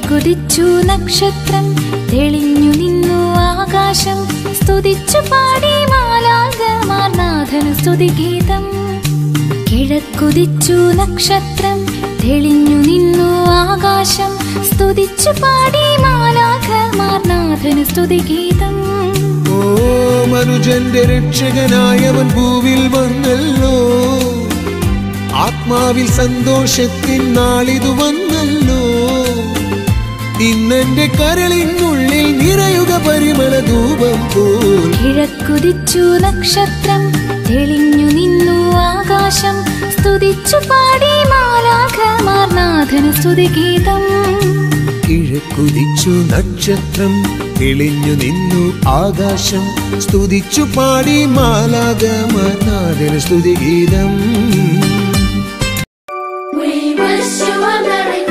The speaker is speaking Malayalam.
കിഴക്കുതിച്ചു നക്ഷത്രം തെളിഞ്ഞു നിന്നു ആകാശം സ്തുതിച്ചു പാടി മാലാകമാർ നാഥന് സ്തുതിഗീതം കിഴക്കുതിച്ചു നക്ഷത്രം തെളിഞ്ഞു നിന്നു ആകാശം സ്തുതിച്ചു പാടി മാലാകമാർ നാഥന് സ്തുതിഗീതം ഓ മനുജന്റെ രക്ഷകനായവൻ ഭൂവിൽ വന്നല്ലോ ആത്മാവിൽ സന്തോഷത്തിൻ നാളിതു വന്നല്ലോ ഇന്നെന്റെ കരളിനുള്ളിൽ നിറയുക പരിമള ധൂപം പോൽ കിഴക്കുതിച്ചു നക്ഷത്രം തെളിഞ്ഞു നിന്നു ആകാശം സ്തുതിച്ചു പാടി മാലാഖമാർ നാഥന് സ്തുതിഗീതം കിഴക്കുതിച്ചു നക്ഷത്രം തെളിഞ്ഞു നിന്നു ആകാശം സ്തുതിച്ചു പാടി മാലാകമാനാഥന സ്തുതിഗീതം We wish you a Merry